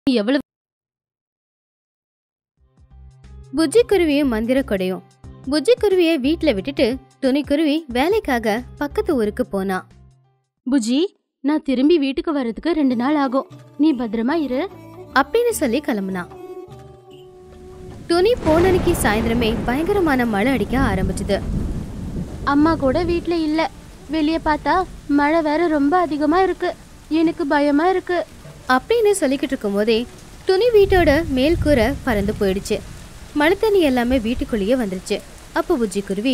நீ எவ்வளவு புஜ்ஜி குருவியும் மந்திர கொடையும் புஜ்ஜி குருவியை வீட்ல விட்டுட்டு துணி குருவி வேலைக்காக பக்கத்து ஊருக்கு போனா புஜி நான் திரும்பி வீட்டுக்கு வர்றதுக்கு ரெண்டு நாள் ஆகும் நீ பத்திரமா இரு அப்படின்னு சொல்லி கிளம்புனா துணி போன அன்னைக்கு சாயந்தரமே பயங்கரமான மழை அடிக்க ஆரம்பிச்சது அம்மா கூட வீட்ல இல்ல வெளிய பார்த்தா மழை வேற ரொம்ப அதிகமா இருக்கு எனக்கு பயமா இருக்கு அப்படின்னு சொல்லிக்கிட்டு இருக்கும் போதே துணி வீட்டோட மேல் கூரை பறந்து போயிடுச்சு மழை தண்ணி எல்லாமே வீட்டுக்குள்ளேயே வந்துருச்சு அப்போ புஜ்ஜி குருவி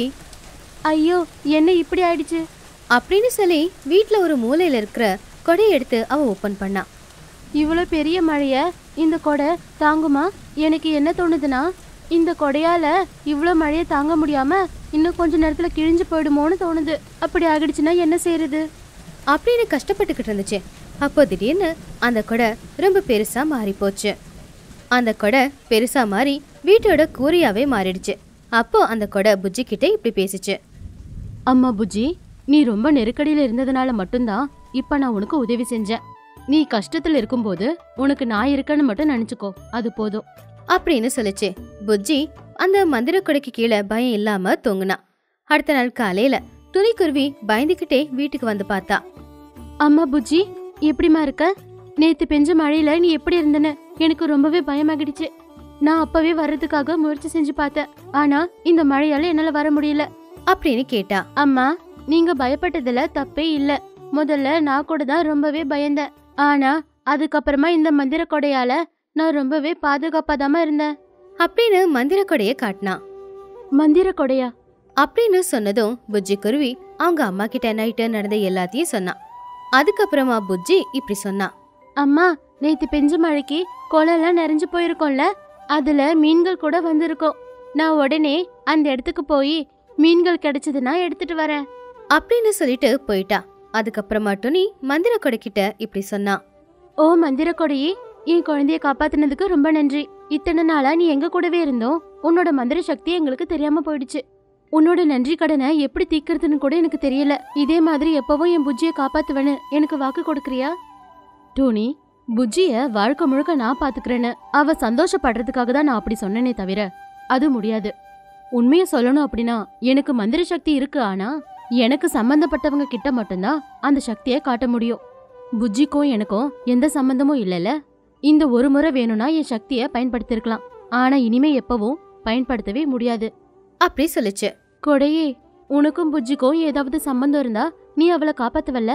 ஐயோ என்ன இப்படி ஆயிடுச்சு அப்படின்னு சொல்லி வீட்டில் ஒரு மூலையில இருக்கிற கொடையை எடுத்து அவ ஓப்பன் பண்ணா இவ்வளோ பெரிய மழைய இந்த கொடை தாங்குமா எனக்கு என்ன தோணுதுன்னா இந்த கொடையால இவ்வளோ மழையை தாங்க முடியாம இன்னும் கொஞ்ச நேரத்துல கிழிஞ்சு போயிடுமோன்னு தோணுது அப்படி ஆகிடுச்சுன்னா என்ன செய்யறது அப்படின்னு கஷ்டப்பட்டுக்கிட்டு இருந்துச்சு அப்போ திடீர்னு அந்த கொடை ரொம்ப பெருசா மாறி போச்சு அந்த கொடை பெருசா மாறி வீட்டோட கூரையாவே மாறிடுச்சு அப்போ அந்த கொடை புஜ்ஜி கிட்ட இப்படி பேசிச்சு அம்மா புஜ்ஜி நீ ரொம்ப நெருக்கடியில இருந்ததுனால மட்டும்தான் இப்ப நான் உனக்கு உதவி செஞ்சேன் நீ கஷ்டத்துல இருக்கும்போது உனக்கு நான் இருக்கேன்னு மட்டும் நினைச்சுக்கோ அது போதும் அப்படின்னு சொல்லுச்சு புஜ்ஜி அந்த மந்திர கொடைக்கு கீழே பயம் இல்லாம தூங்குனா அடுத்த நாள் காலையில துணிக்குருவி பயந்துக்கிட்டே வீட்டுக்கு வந்து பார்த்தா அம்மா புஜ்ஜி எப்படிம்மா இருக்க நேத்து பெஞ்ச மழையில நீ எப்படி இருந்தன எனக்கு ரொம்பவே பயமாகிடுச்சு நான் அப்பவே வர்றதுக்காக முயற்சி செஞ்சு பார்த்தேன் ஆனா இந்த மழையால என்னால வர முடியல அப்படின்னு கேட்டா அம்மா நீங்க பயப்பட்டதுல தப்பே இல்ல முதல்ல நான் கூட தான் ரொம்பவே பயந்தேன் ஆனா அதுக்கப்புறமா இந்த மந்திர கொடையால நான் ரொம்பவே பாதுகாப்பாதாம இருந்தேன் அப்படின்னு மந்திர கொடைய காட்டினா மந்திர கொடையா அப்படின்னு சொன்னதும் புஜ்ஜி குருவி அவங்க அம்மா கிட்ட நைட்டு நடந்த எல்லாத்தையும் சொன்னான் அதுக்கப்புறமா புஜ்ஜி இப்படி சொன்னா அம்மா நேத்து பெஞ்ச மழைக்கு குளம்லாம் நிறைஞ்சு போயிருக்கோம்ல அதுல மீன்கள் கூட வந்திருக்கும் நான் உடனே அந்த இடத்துக்கு போய் மீன்கள் கிடைச்சதுன்னா எடுத்துட்டு வரேன் அப்படின்னு சொல்லிட்டு போயிட்டா அதுக்கப்புறமா துணி மந்திர கொடைக்கிட்ட இப்படி சொன்னா ஓ மந்திர கொடையே என் குழந்தைய காப்பாத்துனதுக்கு ரொம்ப நன்றி இத்தனை நாளா நீ எங்க கூடவே இருந்தோம் உன்னோட மந்திர சக்தி எங்களுக்கு தெரியாம போயிடுச்சு உன்னோட நன்றி கடனை எப்படி தீக்கிறதுன்னு கூட எனக்கு தெரியல இதே மாதிரி எப்பவும் என் புஜ்ஜிய காப்பாத்துவேன்னு எனக்கு வாக்கு கொடுக்கறியா டோனி புஜ்ஜிய வாழ்க்கை முழுக்க நான் பாத்துக்கிறேன்னு அவ சந்தோஷப்படுறதுக்காக தான் நான் அப்படி சொன்னேனே தவிர அது முடியாது உண்மையை சொல்லணும் அப்படின்னா எனக்கு மந்திர சக்தி இருக்கு ஆனா எனக்கு சம்பந்தப்பட்டவங்க கிட்ட மட்டும்தான் அந்த சக்தியை காட்ட முடியும் புஜ்ஜிக்கும் எனக்கும் எந்த சம்பந்தமும் இல்லைல்ல இந்த ஒரு முறை வேணும்னா என் சக்தியை பயன்படுத்திருக்கலாம் ஆனா இனிமே எப்பவும் பயன்படுத்தவே முடியாது அப்படி சொல்லுச்சு கொடையே உனக்கும் புஜ்ஜிக்கும் ஏதாவது சம்பந்தம் இருந்தா நீ அவளை காப்பாத்துவல்ல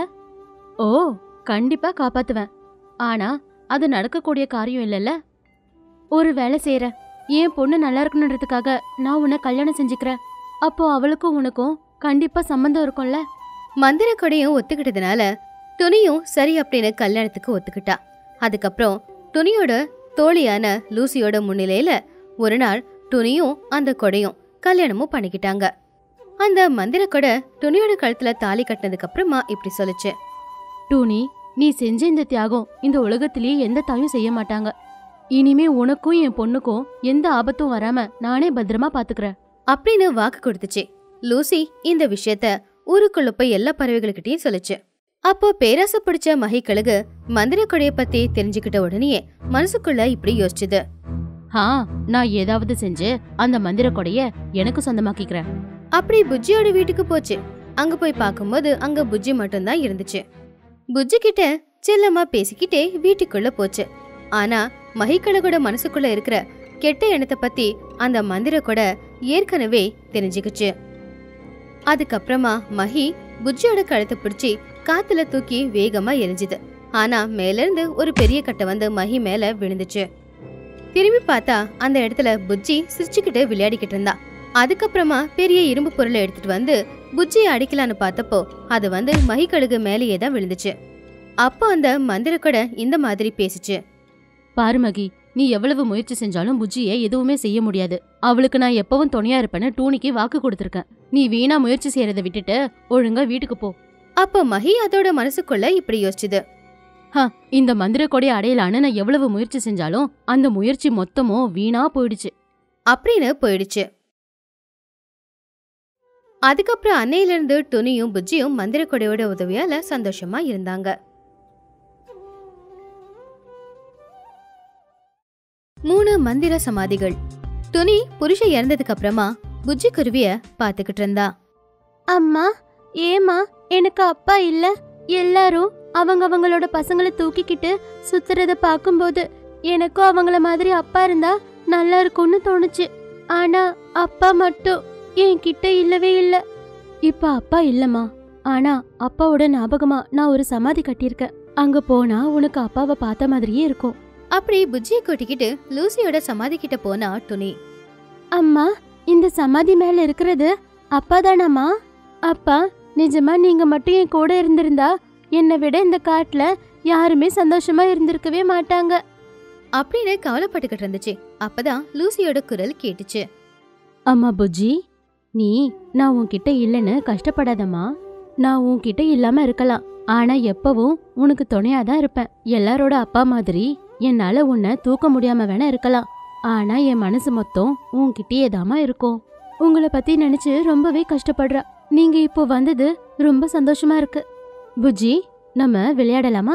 ஓ கண்டிப்பா காப்பாத்துவேன் ஆனா அது நடக்கக்கூடிய காரியம் இல்லைல்ல ஒரு வேலை செய்யற என் பொண்ணு நல்லா இருக்கணுன்றதுக்காக நான் உன்னை கல்யாணம் செஞ்சுக்கிறேன் அப்போ அவளுக்கும் உனக்கும் கண்டிப்பா சம்பந்தம் இருக்கும்ல மந்திர கொடையும் ஒத்துக்கிட்டதுனால துணியும் சரி அப்படின்னு கல்யாணத்துக்கு ஒத்துக்கிட்டா அதுக்கப்புறம் துணியோட தோழியான லூசியோட முன்னிலையில ஒரு நாள் துணியும் அந்த கொடையும் கல்யாணமும் பண்ணிக்கிட்டாங்க அந்த மந்திர கொடை துணியோட கழுத்துல தாலி கட்டினதுக்கு அப்புறமா இப்படி சொல்லுச்சு டூனி நீ செஞ்ச இந்த தியாகம் இந்த உலகத்திலேயே எந்த தாயும் செய்ய மாட்டாங்க இனிமே உனக்கும் என் பொண்ணுக்கும் எந்த ஆபத்தும் வராம நானே பத்திரமா பாத்துக்கிறேன் அப்படின்னு வாக்கு கொடுத்துச்சு லூசி இந்த விஷயத்த ஊருக்குள்ள போய் எல்லா பறவைகள்கிட்டயும் சொல்லுச்சு அப்போ பேராசை பிடிச்ச மகிக்கழுகு மந்திர கொடைய பத்தி தெரிஞ்சுக்கிட்ட உடனேயே மனசுக்குள்ள இப்படி யோசிச்சுது ஹா நான் ஏதாவது செஞ்சு அந்த மந்திர கொடைய எனக்கு சொந்தமாக்கிக்கிறேன் அப்படி புஜ்ஜியோட வீட்டுக்கு போச்சு அங்க போய் பார்க்கும்போது அங்க புஜ்ஜி மட்டும்தான் இருந்துச்சு புஜ்ஜி கிட்ட செல்லமா பேசிக்கிட்டே வீட்டுக்குள்ள போச்சு ஆனா மகிக்கழகோட மனசுக்குள்ள இருக்கிற கெட்ட எண்ணத்தை பத்தி அந்த மந்திர கூட ஏற்கனவே தெரிஞ்சுக்கிச்சு அதுக்கப்புறமா மஹி புஜ்ஜியோட கழுத்தை பிடிச்சி காத்துல தூக்கி வேகமா எரிஞ்சுது ஆனா மேல இருந்து ஒரு பெரிய கட்டை வந்து மஹி மேல விழுந்துச்சு திரும்பி பார்த்தா அந்த இடத்துல புஜ்ஜி சிரிச்சுக்கிட்டு விளையாடிக்கிட்டு இருந்தா அதுக்கப்புறமா பெரிய இரும்பு பொருளை எடுத்துட்டு வந்து புஜ்ஜியை அடிக்கலான்னு பார்த்தப்போ அது வந்து மகிக்கழுகு மேலேயே தான் விழுந்துச்சு அப்போ அந்த மந்திர கொடை இந்த மாதிரி பேசுச்சு பாரு மகி நீ எவ்வளவு முயற்சி செஞ்சாலும் புஜ்ஜிய எதுவுமே செய்ய முடியாது அவளுக்கு நான் எப்பவும் துணையா இருப்பேன்னு டூனிக்கு வாக்கு கொடுத்துருக்கேன் நீ வீணா முயற்சி செய்யறதை விட்டுட்டு ஒழுங்கா வீட்டுக்கு போ அப்போ மஹி அதோட மனசுக்குள்ள இப்படி யோசிச்சுது ஹ இந்த மந்திர கொடையை அடையலான்னு நான் எவ்வளவு முயற்சி செஞ்சாலும் அந்த முயற்சி மொத்தமும் வீணா போயிடுச்சு அப்படின்னு போயிடுச்சு அதுக்கப்புறம் அன்னையிலிருந்து துணியும் புஜ்ஜியும் மந்திர கொடையோட உதவியால சந்தோஷமா இருந்தாங்க மூணு மந்திர சமாதிகள் துணி புருஷன் இறந்ததுக்கு அப்புறமா புஜ்ஜி குருவிய பாத்துக்கிட்டு இருந்தா அம்மா ஏமா எனக்கு அப்பா இல்ல எல்லாரும் அவங்க அவங்களோட பசங்களை தூக்கிக்கிட்டு சுத்துறத பார்க்கும்போது எனக்கும் அவங்கள மாதிரி அப்பா இருந்தா நல்லா இருக்கும்னு தோணுச்சு ஆனா அப்பா மட்டும் என்கிட்ட இல்லவே இல்ல இப்ப அப்பா இல்லம்மா ஆனா அப்பாவோட ஞாபகமா நான் ஒரு சமாதி கட்டியிருக்கேன் அங்க போனா உனக்கு அப்பாவை பார்த்த மாதிரியே இருக்கும் அப்படி புஜ்ஜியை கூட்டிக்கிட்டு லூசியோட சமாதி கிட்ட போனா துணி அம்மா இந்த சமாதி மேல இருக்கிறது அப்பா தானம்மா அப்பா நிஜமா நீங்க மட்டும் என் கூட இருந்திருந்தா என்னை விட இந்த காட்டுல யாருமே சந்தோஷமா இருந்திருக்கவே மாட்டாங்க அப்படின்னு கவலைப்பட்டுக்கிட்டு இருந்துச்சு அப்பதான் லூசியோட குரல் கேட்டுச்சு அம்மா புஜ்ஜி நீ நான் உன்கிட்ட இல்லைன்னு கஷ்டப்படாதம்மா நான் உன்கிட்ட இல்லாம இருக்கலாம் ஆனா எப்பவும் உனக்கு துணையாதான் இருப்பேன் எல்லாரோட அப்பா மாதிரி என்னால உன்னை தூக்க முடியாம வேணா இருக்கலாம் ஆனா என் மனசு மொத்தம் உன்கிட்டயே தாமா இருக்கும் உங்களை பத்தி நினைச்சு ரொம்பவே கஷ்டப்படுறா நீங்க இப்போ வந்தது ரொம்ப சந்தோஷமா இருக்கு புஜ்ஜி நம்ம விளையாடலாமா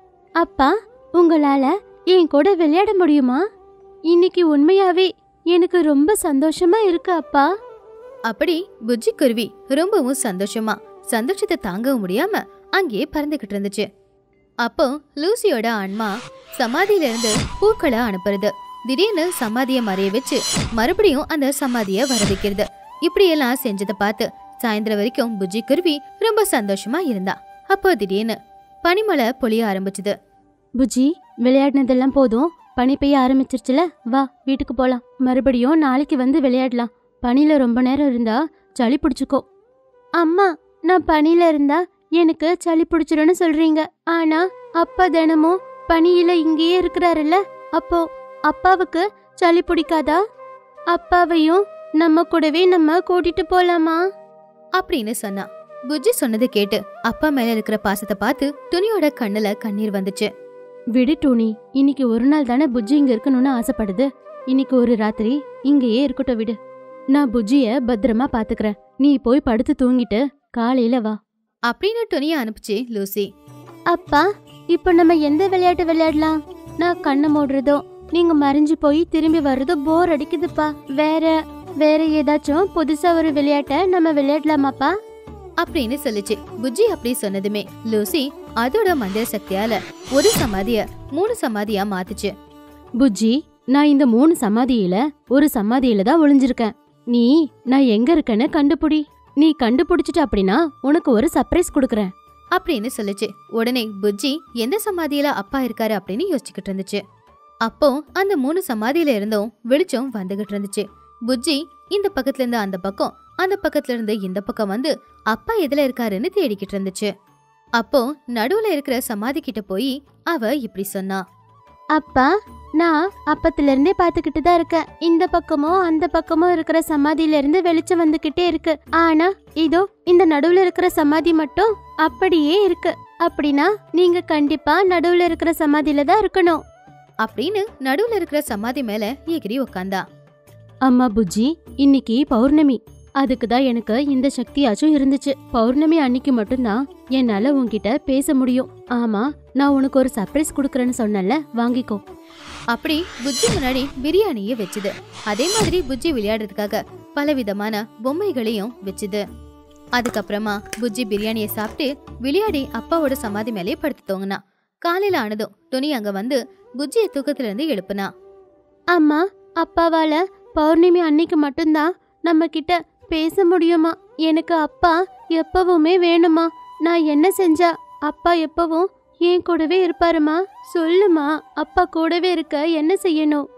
அப்பா உங்களால என் கூட விளையாட முடியுமா இன்னைக்கு உண்மையாவே எனக்கு ரொம்ப சந்தோஷமா இருக்கு அப்பா அப்படி புஜ்ஜி குருவி ரொம்பவும் சந்தோஷமா சந்தோஷத்தை தாங்கவும் முடியாம அங்கேயே பறந்துகிட்டு இருந்துச்சு அப்போ லூசியோட ஆன்மா சமாதியில இருந்து பூக்களை அனுப்புறது திடீர்னு சமாதிய மறைய வச்சு மறுபடியும் அந்த சமாதிய வர வைக்கிறது இப்படியெல்லாம் செஞ்சதை பார்த்து சாயந்தரம் வரைக்கும் புஜ்ஜி குருவி ரொம்ப சந்தோஷமா இருந்தா அப்போ திடீர்னு பனிமழை பொழிய ஆரம்பிச்சுது புஜ்ஜி விளையாடினதெல்லாம் போதும் பனி பெய்ய ஆரம்பிச்சிருச்சுல வா வீட்டுக்கு போலாம் மறுபடியும் நாளைக்கு வந்து விளையாடலாம் பனில ரொம்ப நேரம் இருந்தா சளி பிடிச்சுக்கோ அம்மா நான் பனில இருந்தா எனக்கு சளி பிடிச்சிரும்னு சொல்றீங்க ஆனா அப்பா தினமும் பனியில இங்கேயே இருக்கிறாருல்ல அப்போ அப்பாவுக்கு சளி பிடிக்காதா அப்பாவையும் நம்ம கூடவே நம்ம கூட்டிட்டு போலாமா அப்படின்னு சொன்னா புஜ்ஜி சொன்னதை கேட்டு அப்பா மேல இருக்கிற பாசத்தை பார்த்து துணியோட கண்ணுல கண்ணீர் வந்துச்சு விடு டோனி இன்னைக்கு ஒரு நாள் தானே புஜ்ஜி இங்க இருக்கணும்னு ஆசைப்படுது இன்னைக்கு ஒரு ராத்திரி இங்கேயே இருக்கட்டும் விடு நான் புஜ்ஜிய பத்திரமா பாத்துக்கறேன் நீ போய் படுத்து தூங்கிட்டு காலையில வா அப்படின்னு துணிய அனுப்பிச்சு லூசி அப்பா இப்போ நம்ம எந்த விளையாட்டு விளையாடலாம் நான் கண்ணை மூடுறதோ நீங்க மறைஞ்சு போய் திரும்பி வர்றதோ போர் அடிக்குதுப்பா வேற வேற ஏதாச்சும் புதுசா ஒரு விளையாட்டை நம்ம விளையாடலாமாப்பா அப்படின்னு சொல்லுச்சு புஜ்ஜி அப்படி சொன்னதுமே லூசி அதோட மந்திர சக்தியால ஒரு சமாதிய மூணு சமாதியா மாத்துச்சு புஜ்ஜி நான் இந்த மூணு சமாதியில ஒரு சமாதியில தான் ஒளிஞ்சிருக்கேன் நீ நான் எங்க இருக்கேன்னு கண்டுபிடி நீ கண்டுபிடிச்சிட்ட அப்படின்னா உனக்கு ஒரு சர்ப்ரைஸ் கொடுக்கறேன் அப்படின்னு சொல்லுச்சு உடனே புஜ்ஜி எந்த சமாதியில அப்பா இருக்காரு அப்படின்னு யோசிச்சுக்கிட்டு இருந்துச்சு அப்போ அந்த மூணு சமாதியில இருந்தும் வெளிச்சம் வந்துகிட்டு இருந்துச்சு புஜ்ஜி இந்த பக்கத்துல இருந்து அந்த பக்கம் அந்த பக்கத்துல இருந்து இந்த பக்கம் வந்து அப்பா எதுல இருக்காருன்னு தேடிக்கிட்டு இருந்துச்சு அப்போ நடுவுல இருக்கிற சமாதி கிட்ட போய் அவ இப்படி சொன்னா அப்பா நான் அப்பத்துல இருந்தே பாத்துக்கிட்டு தான் இருக்கேன் இந்த பக்கமும் அந்த பக்கமும் இருக்கிற சமாதியில இருந்து வெளிச்சம் வந்துகிட்டே இருக்கு ஆனா இதோ இந்த நடுவுல இருக்கிற சமாதி மட்டும் அப்படியே இருக்கு அப்படின்னா நீங்க கண்டிப்பா நடுவுல இருக்கிற சமாதியில தான் இருக்கணும் அப்படின்னு நடுவுல இருக்கிற சமாதி மேல எகிரி உக்காந்தா அம்மா புஜ்ஜி இன்னைக்கு பௌர்ணமி அதுக்கு தான் எனக்கு இந்த சக்தியாச்சும் இருந்துச்சு பௌர்ணமி அன்னைக்கு மட்டும்தான் என்னால உன்கிட்ட பேச முடியும் ஆமா நான் உனக்கு ஒரு சர்ப்ரைஸ் கொடுக்கறேன்னு சொன்னேன்ல வாங்கிக்கோ அப்படி புஜ்ஜி முன்னாடி பிரியாணியை வச்சுது அதே மாதிரி புஜ்ஜி விளையாடுறதுக்காக பலவிதமான பொம்மைகளையும் வச்சுது அதுக்கப்புறமா புஜ்ஜி பிரியாணியை சாப்பிட்டு விளையாடி அப்பாவோட சமாதி மேலே படுத்து தூங்கினா காலையில ஆனதும் துணி அங்க வந்து புஜ்ஜியை தூக்கத்துல இருந்து எழுப்புனா அம்மா அப்பாவால பௌர்ணமி அன்னைக்கு மட்டும்தான் நம்ம கிட்ட பேச முடியுமா எனக்கு அப்பா எப்பவுமே வேணுமா நான் என்ன செஞ்சா அப்பா எப்பவும் என் கூடவே இருப்பாருமா சொல்லுமா அப்பா கூடவே இருக்க என்ன செய்யணும்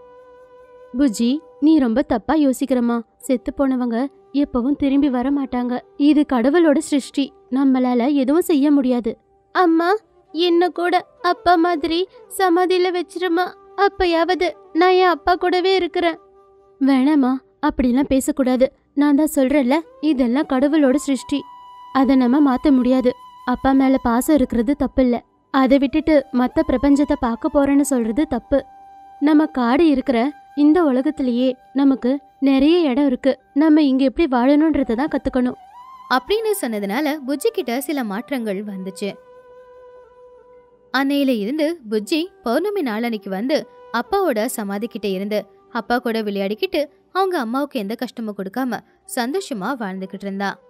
புஜி நீ ரொம்ப தப்பா யோசிக்கிறமா செத்து போனவங்க எப்பவும் திரும்பி வர மாட்டாங்க இது கடவுளோட சிருஷ்டி நம்மளால எதுவும் செய்ய முடியாது அம்மா என்ன கூட அப்பா மாதிரி சமாதியில வச்சிருமா அப்பயாவது நான் என் அப்பா கூடவே இருக்கிறேன் வேணாமா அப்படிலாம் பேசக்கூடாது நான் தான் சொல்றேன்ல இதெல்லாம் கடவுளோட சிருஷ்டி அதை நம்ம மாத்த முடியாது அப்பா மேல பாசம் இருக்கிறது தப்பு இல்ல அதை விட்டுட்டு மத்த பிரபஞ்சத்தை பார்க்க போறேன்னு சொல்றது தப்பு நம்ம காடு இருக்கிற இந்த உலகத்திலேயே நமக்கு நிறைய இடம் இருக்கு நம்ம இங்க எப்படி வாழணும்ன்றதை தான் கத்துக்கணும் அப்படின்னு சொன்னதுனால புஜ்ஜி கிட்ட சில மாற்றங்கள் வந்துச்சு அன்னையில இருந்து புஜ்ஜி பௌர்ணமி நாளன்னைக்கு வந்து அப்பாவோட சமாதி கிட்ட இருந்து அப்பா கூட விளையாடிக்கிட்டு அவங்க அம்மாவுக்கு எந்த கஷ்டமும் கொடுக்காம சந்தோஷமா வாழ்ந்துகிட்டு இருந்தா